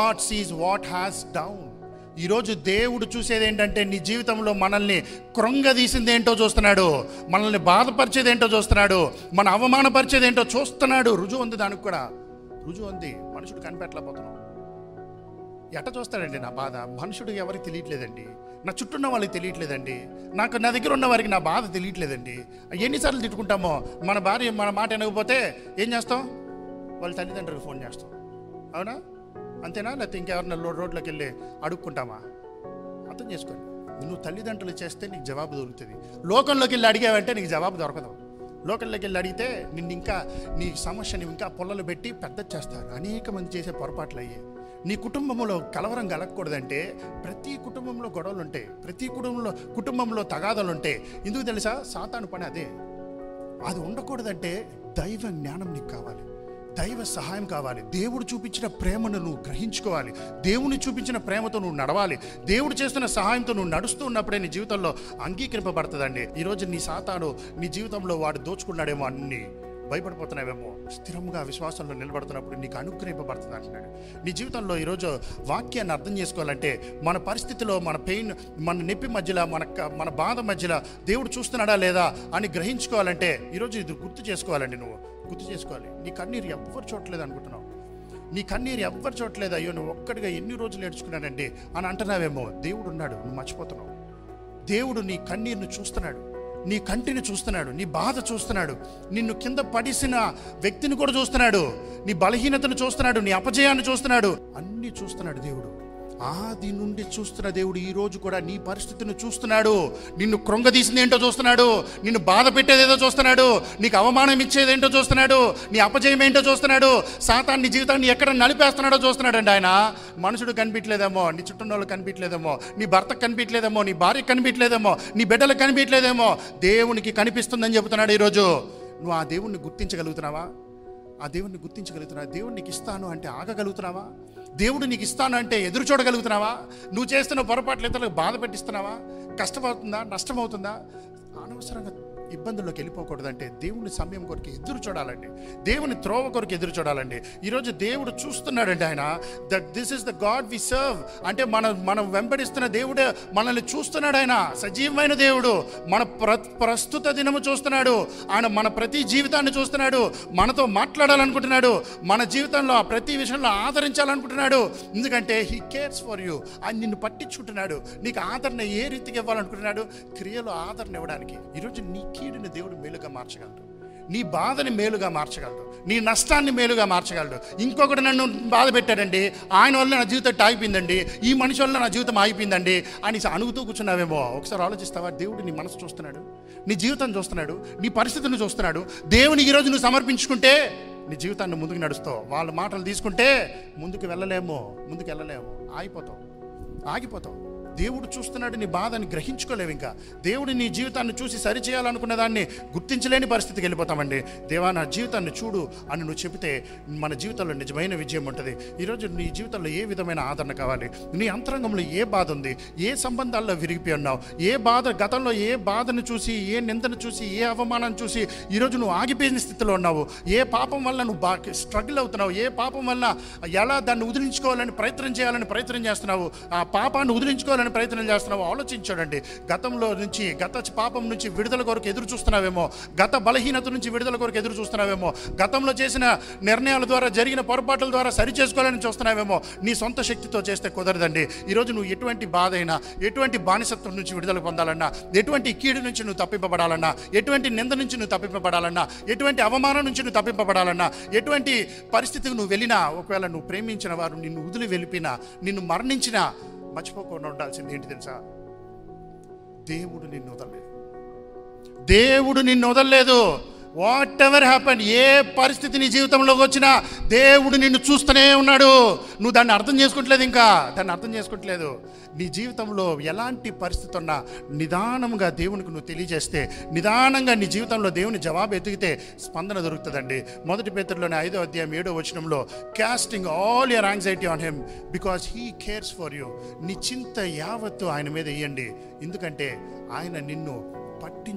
God sees what has down ఈరోజు దేవుడు చూసేది ఏంటంటే నీ జీవితంలో మనల్ని కృంగదీసింది ఏంటో చూస్తున్నాడు మనల్ని బాధపరిచేది ఏంటో చూస్తున్నాడు మన అవమానపరిచేది ఏంటో చూస్తున్నాడు రుజువు ఉంది దానికి కూడా రుజువు ఉంది మనుషుడు కనిపెట్టలేకపోతున్నాం ఎట్ట చూస్తాడండి నా బాధ మనుషుడికి ఎవరికి తెలియట్లేదండి నా చుట్టూ ఉన్న వాళ్ళకి తెలియట్లేదండి నాకు నా దగ్గర ఉన్న వారికి నా బాధ తెలియట్లేదండి ఎన్నిసార్లు తిట్టుకుంటామో మన భార్య మన మాట వినకపోతే ఏం చేస్తాం వాళ్ళ తల్లిదండ్రులకు ఫోన్ చేస్తాం అవునా అంతేనా లేకపోతే ఇంకెవరన్నా లో- రోడ్లోకి వెళ్ళి అడుక్కుంటామా అర్థం చేసుకోండి నువ్వు తల్లిదండ్రులు చేస్తే నీకు జవాబు దొరుకుతుంది లోకంలోకి వెళ్ళి అడిగావంటే నీకు జవాబు దొరకదు లోకంలోకి వెళ్ళి అడిగితే నిన్ను ఇంకా నీ సమస్యని ఇంకా పొల్లలు పెట్టి పెద్ద చేస్తారు అనేక మంది చేసే పొరపాట్లు అయ్యి నీ కుటుంబంలో కలవరం కలగకూడదంటే ప్రతి కుటుంబంలో గొడవలు ఉంటాయి ప్రతి కుటుంబంలో కుటుంబంలో తగాదాలు ఉంటాయి ఎందుకు తెలుసా సాతాను పని అదే అది ఉండకూడదంటే దైవ జ్ఞానం నీకు కావాలి దైవ సహాయం కావాలి దేవుడు చూపించిన ప్రేమను నువ్వు గ్రహించుకోవాలి దేవుని చూపించిన ప్రేమతో నువ్వు నడవాలి దేవుడు చేస్తున్న సహాయంతో నువ్వు నడుస్తూ ఉన్నప్పుడే నీ జీవితంలో అంగీకరింపబడుతుందండి ఈరోజు నీ సాతాను నీ జీవితంలో వాడు దోచుకున్నాడేమో అన్ని భయపడిపోతున్నావేమో స్థిరంగా విశ్వాసంలో నిలబడుతున్నప్పుడు నీకు అనుగ్రహింపబడుతుంది అంటున్నాడు నీ జీవితంలో ఈరోజు వాక్యాన్ని అర్థం చేసుకోవాలంటే మన పరిస్థితిలో మన పెయిన్ మన నొప్పి మధ్యలో మన క- మన బాధ మధ్యలో దేవుడు చూస్తున్నాడా లేదా అని గ్రహించుకోవాలంటే ఈరోజు ఇది గుర్తు చేసుకోవాలండి నువ్వు గుర్తు చేసుకోవాలి నీ కన్నీరు ఎవ్వరు చూడట్లేదు అనుకుంటున్నావు నీ కన్నీరు ఎవ్వరు చూడట్లేదు అయ్యో నువ్వు ఒక్కడిగా ఎన్ని రోజులు ఏడ్చుకున్నానండి అని అంటున్నావేమో దేవుడు ఉన్నాడు నువ్వు మర్చిపోతున్నావు దేవుడు నీ కన్నీరును చూస్తున్నాడు నీ కంటిని చూస్తున్నాడు నీ బాధ చూస్తున్నాడు నిన్ను కింద పడిసిన వ్యక్తిని కూడా చూస్తున్నాడు నీ బలహీనతను చూస్తున్నాడు నీ అపజయాన్ని చూస్తున్నాడు అన్నీ చూస్తున్నాడు దేవుడు ఆది నుండి చూస్తున్న దేవుడు ఈ రోజు కూడా నీ పరిస్థితిని చూస్తున్నాడు నిన్ను కృంగదీసింది ఏంటో చూస్తున్నాడు నిన్ను బాధ పెట్టేదేదో చూస్తున్నాడు నీకు అవమానం ఇచ్చేది ఏంటో చూస్తున్నాడు నీ అపజయం ఏంటో చూస్తున్నాడు సాతాన్ నీ జీవితాన్ని ఎక్కడ నలిపేస్తున్నాడో చూస్తున్నాడండి ఆయన మనుషుడు కనిపించలేదేమో నీ చుట్టూ వాళ్ళు కనిపించలేదేమో నీ భర్తకు కనిపించలేదేమో నీ భార్యకు కనిపించలేదేమో నీ బిడ్డలకు కనిపించలేదేమో దేవునికి కనిపిస్తుందని చెబుతున్నాడు ఈరోజు నువ్వు ఆ దేవుణ్ణి గుర్తించగలుగుతున్నావా ఆ దేవుణ్ణి గుర్తించగలుగుతున్నావా దేవుడు నీకు ఇస్తాను అంటే ఆగగలుగుతున్నావా దేవుడు నీకు ఇస్తాను అంటే ఎదురు చూడగలుగుతున్నావా నువ్వు చేస్తున్న పొరపాట్లు ఇతరులకు బాధ పెట్టిస్తున్నావా కష్టమవుతుందా నష్టమవుతుందా అనవసరంగా ఇబ్బందుల్లోకి వెళ్ళిపోకూడదంటే దేవుని సమయం కొరకు ఎదురు చూడాలండి దేవుని త్రోవ కొరకు ఎదురు చూడాలండి ఈరోజు దేవుడు చూస్తున్నాడండి ఆయన that this is the God we serve అంటే మనం మనం వెంబడిస్తున్న దేవుడే మనల్ని చూస్తున్నాడు ఆయన సజీవమైన దేవుడు మన ప్ర ప్రస్తుత దినము చూస్తున్నాడు ఆయన మన ప్రతి జీవితాన్ని చూస్తున్నాడు మనతో మాట్లాడాలనుకుంటున్నాడు మన జీవితంలో ఆ ప్రతి విషయంలో ఆదరించాలనుకుంటున్నాడు ఎందుకంటే హీ కేర్స్ ఫర్ యూ ఆయన నిన్ను పట్టించుకుంటున్నాడు నీకు ఆదరణ ఏ రీతికి ఇవ్వాలనుకుంటున్నాడు క్రియలో ఆదరణ ఇవ్వడానికి ఈరోజు నీ కీడుని దేవుడు మేలుగా మార్చగలడు నీ బాధని మేలుగా మార్చగలడు నీ నష్టాన్ని మేలుగా మార్చగలడు ఇంకొకటి నన్ను బాధ పెట్టాడండి ఆయన వల్ల నా జీవితం ఆగిపోయిందండి ఈ మనిషి వల్ల నా జీవితం ఆగిపోయిందండి అని అనుగుతూ కూర్చున్నావేమో ఒకసారి ఆలోచిస్తావా దేవుడు నీ మనసు చూస్తున్నాడు నీ జీవితం చూస్తున్నాడు నీ పరిస్థితిని చూస్తున్నాడు దేవుని ఈరోజు నువ్వు సమర్పించుకుంటే నీ జీవితాన్ని ముందుకు నడుస్తావు వాళ్ళ మాటలు తీసుకుంటే ముందుకు వెళ్ళలేము ముందుకు వెళ్ళలేము ఆగిపోతావు ఆగిపోతావు దేవుడు చూస్తున్నాడు నీ బాధని గ్రహించుకోలేవు ఇంకా దేవుడు నీ జీవితాన్ని చూసి సరిచేయాలనుకున్న దాన్ని గుర్తించలేని పరిస్థితికి వెళ్ళిపోతామండి దేవా నా జీవితాన్ని చూడు అని నువ్వు చెబితే మన జీవితంలో నిజమైన విజయం ఉంటుంది ఈరోజు నీ జీవితంలో ఏ విధమైన ఆదరణ కావాలి నీ అంతరంగంలో ఏ బాధ ఉంది ఏ సంబంధాల్లో విరిగిపోయి ఉన్నావు ఏ బాధ గతంలో ఏ బాధను చూసి ఏ నిందను చూసి ఏ అవమానం చూసి ఈరోజు నువ్వు ఆగిపోయిన స్థితిలో ఉన్నావు ఏ పాపం వల్ల నువ్వు బాగా స్ట్రగుల్ అవుతున్నావు ఏ పాపం వల్ల ఎలా దాన్ని వదిలించుకోవాలని ప్రయత్నం చేయాలని ప్రయత్నం చేస్తున్నావు ఆ పాపాన్ని వదిలించుకోవాలని ప్రయత్నం చేస్తున్నావు ఆలోచించాడండి గతంలో నుంచి గత పాపం నుంచి విడుదల కొరకు ఎదురు చూస్తున్నావేమో గత బలహీనత నుంచి విడుదల కొరకు ఎదురు చూస్తున్నావేమో గతంలో చేసిన నిర్ణయాల ద్వారా జరిగిన పొరపాట్ల ద్వారా సరి చేసుకోవాలని చూస్తున్నావేమో నీ సొంత శక్తితో చేస్తే కుదరదండి ఈరోజు నువ్వు ఎటువంటి బాధ అయినా ఎటువంటి బానిసత్వం నుంచి విడుదల పొందాలన్నా ఎటువంటి కీడు నుంచి నువ్వు తప్పింపబడాలన్నా ఎటువంటి నింద నుంచి నువ్వు తప్పింపబడాలన్నా ఎటువంటి అవమానం నుంచి నువ్వు తప్పింపబడాలన్నా ఎటువంటి పరిస్థితికి నువ్వు వెళ్ళినా ఒకవేళ నువ్వు ప్రేమించిన వారు నిన్ను వదిలి వెళ్ళిపోయినా నిన్ను మరణించినా మర్చిపోకుండా ఉండాల్సింది ఏంటి తెలుసా దేవుడు నిన్ను వదలలేదు దేవుడు నిన్ను వదలలేదు వాట్ ఎవర్ హ్యాపన్ ఏ పరిస్థితి నీ జీవితంలోకి వచ్చినా దేవుడు నిన్ను చూస్తూనే ఉన్నాడు నువ్వు దాన్ని అర్థం చేసుకుంటలేదు ఇంకా దాన్ని అర్థం చేసుకుంటలేదు నీ జీవితంలో ఎలాంటి పరిస్థితి ఉన్నా నిదానంగా దేవునికి నువ్వు తెలియజేస్తే నిదానంగా నీ జీవితంలో దేవుని జవాబు ఎతికితే స్పందన దొరుకుతుందండి మొదటి పేతుల్లోని ఐదో అధ్యాయం ఏడో వచనంలో casting all your anxiety on him because he cares for you నీ చింత యావత్తు ఆయన మీద వేయండి ఎందుకంటే ఆయన నిన్ను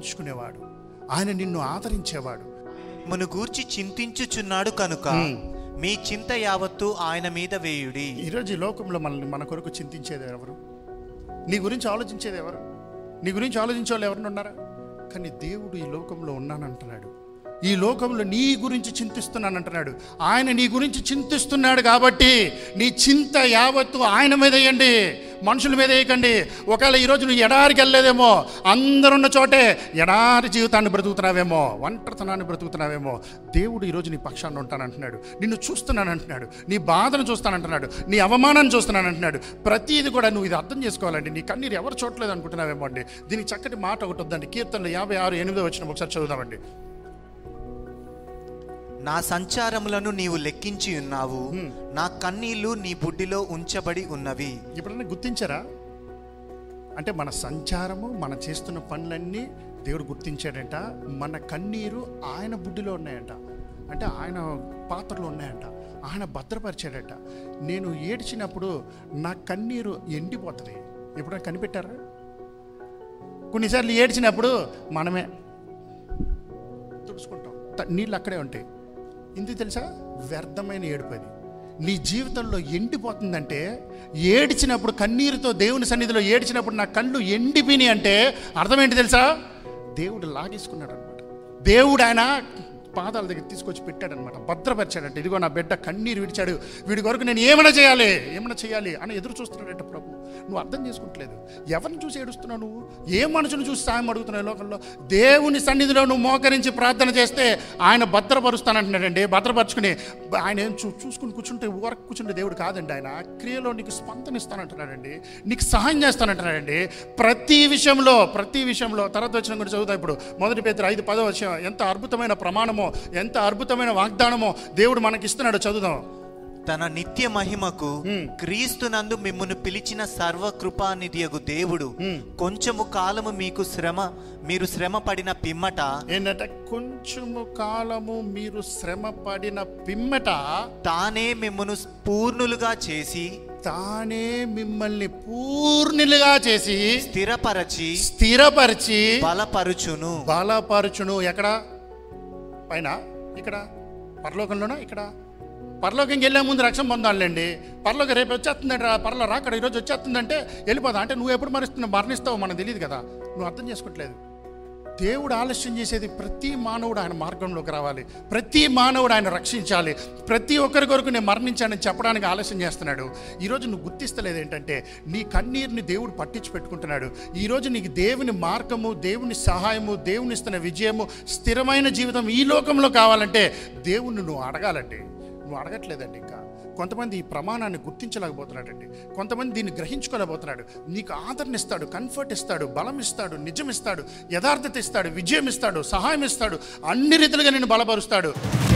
పట్టించుకునేవాడు ఆయన నిన్ను ఆదరించేవాడు మన గూర్చి చింతించుచున్నాడు కనుక మీ చింత యావత్తు ఆయన మీద వేయుడి ఈరోజు ఈ లోకంలో మనల్ని మన కొరకు చింతించేది ఎవరు నీ గురించి ఆలోచించేది ఎవరు నీ గురించి ఆలోచించే వాళ్ళు ఎవరిని ఉన్నారా కానీ దేవుడు ఈ లోకంలో ఉన్నానంటున్నాడు ఈ లోకంలో నీ గురించి చింతిస్తున్నాను అంటున్నాడు ఆయన నీ గురించి చింతిస్తున్నాడు కాబట్టి నీ చింత యావత్తు ఆయన మీద వేయండి మనుషుల మీద వేయకండి ఒకవేళ ఈరోజు నువ్వు ఎడారికి వెళ్ళలేదేమో అందరున్న చోటే ఎడారి జీవితాన్ని బ్రతుకుతున్నావేమో ఒంటరితనాన్ని బ్రతుకుతున్నావేమో దేవుడు ఈరోజు నీ పక్షాన్ని ఉంటానంటున్నాడు నిన్ను చూస్తున్నాను అంటున్నాడు నీ బాధను చూస్తానంటున్నాడు నీ అవమానాన్ని చూస్తున్నాను అంటున్నాడు ప్రతిది కూడా నువ్వు ఇది అర్థం చేసుకోవాలండి నీ కన్నీరు ఎవరు చూడలేదు అనుకుంటున్నావేమో అండి దీనికి చక్కటి మాట ఒకటి వద్దండి కీర్తనలు యాభై ఆరు ఎనిమిదో వచ్చిన ఒకసారి చదువుదామండి నా సంచారములను నీవు లెక్కించి ఉన్నావు నా కన్నీళ్లు నీ బుడ్డిలో ఉంచబడి ఉన్నవి ఎప్పుడన్నా గుర్తించారా అంటే మన సంచారము మన చేస్తున్న పనులన్నీ దేవుడు గుర్తించాడంట మన కన్నీరు ఆయన బుడ్డిలో ఉన్నాయంట అంటే ఆయన పాత్రలో ఉన్నాయంట ఆయన భద్రపరిచాడట నేను ఏడ్చినప్పుడు నా కన్నీరు ఎండిపోతుంది ఎప్పుడైనా కనిపెట్టారా కొన్నిసార్లు ఏడ్చినప్పుడు మనమే తుడుచుకుంటాం త- నీళ్ళు అక్కడే ఉంటాయి ఎందుకు తెలుసా వ్యర్థమైన ఏడుపది నీ జీవితంలో ఎండిపోతుందంటే ఏడ్చినప్పుడు కన్నీరుతో దేవుని సన్నిధిలో ఏడ్చినప్పుడు నా కళ్ళు ఎండిపోయినాయి అంటే అర్థం ఏంటి తెలుసా దేవుడు లాగేసుకున్నాడు అనమాట దేవుడు ఆయన పాదాల దగ్గర తీసుకొచ్చి పెట్టాడనమాట భద్రపరిచాడంటే ఇదిగో నా బిడ్డ కన్నీరు విడిచాడు వీడి కొరకు నేను ఏమైనా చేయాలి ఏమైనా చేయాలి అని ఎదురు చూస్తున్నాడంటే ప్రభు నువ్వు అర్థం చేసుకుంటలేదు ఎవరిని చూసి ఏడుస్తున్నావు నువ్వు ఏ మనుషుని చూసి సాయం అడుగుతున్నావు ఈ లోకంలో దేవుని సన్నిధిలో నువ్వు మోకరించి ప్రార్థన చేస్తే ఆయన భద్రపరుస్తానంటున్నాడండి భద్రపరుచుకుని ఆయన ఏం చూ చూసుకుని కూర్చుంటే ఊరకు కూర్చుంటే దేవుడు కాదండి ఆయన క్రియలో నీకు స్పందన ఇస్తానంటున్నాడండి నీకు సహాయం చేస్తానంటున్నాడండి ప్రతి విషయంలో ప్రతి విషయంలో తర్వాత వచ్చిన కూడా చదువుతా ఇప్పుడు మొదటి పేరు ఐదు పదో విషయం ఎంత అద్భుతమైన ప్రమాణమో ఎంత అద్భుతమైన వాగ్దానమో దేవుడు మనకి ఇస్తున్నాడు చదువుదాం తన నిత్య మహిమకు క్రీస్తునందు మిమ్మును పిలిచిన సర్వకృపానిధియగు దేవుడు కొంచెము కాలము మీకు శ్రమ మీరు శ్రమ పడిన పిమ్మట ఏంటంటే కొంచెము కాలము మీరు శ్రమ పడిన పిమ్మట తానే మిమ్మును పూర్ణులుగా చేసి తానే మిమ్మల్ని పూర్ణులుగా చేసి స్థిరపరచి స్థిరపరిచి బలపరుచును బలపరచును ఎక్కడ పైన ఇక్కడ పరలోకంలోనా ఇక్కడ పరలోకంకి వెళ్ళే ముందు రక్షణ పొందాలండి పరలోకి రేపు వచ్చేస్తుందంటే పరలో రాకడ ఈరోజు వచ్చేస్తుందంటే వెళ్ళిపోదా అంటే నువ్వు ఎప్పుడు మరిస్తున్నావు మరణిస్తావు మనకు తెలియదు కదా నువ్వు అర్థం చేసుకోవట్లేదు దేవుడు ఆలస్యం చేసేది ప్రతి మానవుడు ఆయన మార్గంలోకి రావాలి ప్రతి మానవుడు ఆయన రక్షించాలి ప్రతి ఒక్కరి కొరకు నేను మరణించానని చెప్పడానికి ఆలస్యం చేస్తున్నాడు ఈరోజు నువ్వు గుర్తిస్తలేదు ఏంటంటే నీ కన్నీరుని దేవుడు పట్టించి పెట్టుకుంటున్నాడు ఈరోజు నీకు దేవుని మార్గము దేవుని సహాయము దేవుని ఇస్తున్న విజయము స్థిరమైన జీవితం ఈ లోకంలో కావాలంటే దేవుణ్ణి నువ్వు అడగాలండి నువ్వు అడగట్లేదండి ఇంకా కొంతమంది ఈ ప్రమాణాన్ని గుర్తించలేకపోతున్నాడండి కొంతమంది దీన్ని గ్రహించుకోలేకపోతున్నాడు నీకు ఆదరణ ఇస్తాడు కంఫర్ట్ ఇస్తాడు బలం ఇస్తాడు నిజం ఇస్తాడు యథార్థత ఇస్తాడు విజయం ఇస్తాడు సహాయం ఇస్తాడు అన్ని రీతిలుగా నేను బలపరుస్తాడు